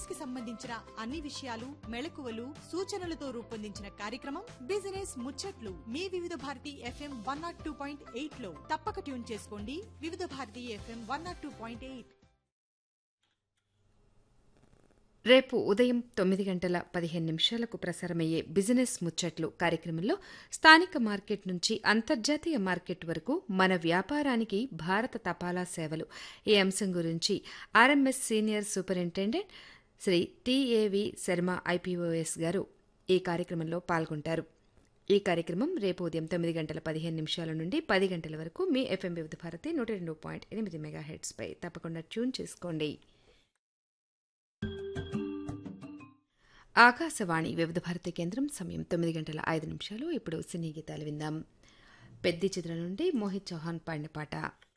business కి సంబంధించిన అన్ని విషయాలు మెళకువలు సూచనలతో రూపొందించిన కార్యక్రమం బిజినెస్ ముచ్చట్లు మీ Vividh Bharati FM one nought two point eight లో తప్పక ట్యూన్ చేసుకోండి Vividh Bharati FM one nought two point eight రేపు ఉదయం తొమ్మిది గంటల పదిహేను నిమిషాలకు ప్రసారమయ్యే బిజినెస్ ముచ్చట్లు కార్యక్రమంలో స్థానిక మార్కెట్ నుంచి అంతర్జాతీయ మార్కెట్ వరకు మన వ్యాపారానికి భారత తపాలా సేవలు ఈ అంశం గురించి RMS senior superintendent Shri TAV Sharma IPOS గారు ఈ కార్యక్రమంలో పాల్గొంటారు ఈ కార్యక్రమం రేపు ఉదయం తొమ్మిది గంటల పదిహేను నిమిషాల నుండి పది గంటల వరకు మీ ఎఫ్ఎం వివిధ భారతి నూట రెండు పాయింట్ ఎనిమిది మెగా పై తప్పకుండా ట్యూన్ చేసుకోండి ఆకాశవాణి వివిధ భారతి కేంద్రం సమయం తొమ్మిది గంటల ఐదు నిమిషాలు ఇప్పుడు సినీ గీతాలు విందాం పెద్ది చిత్రం నుండి మోహిత్ చౌహాన్ పాడిన పాట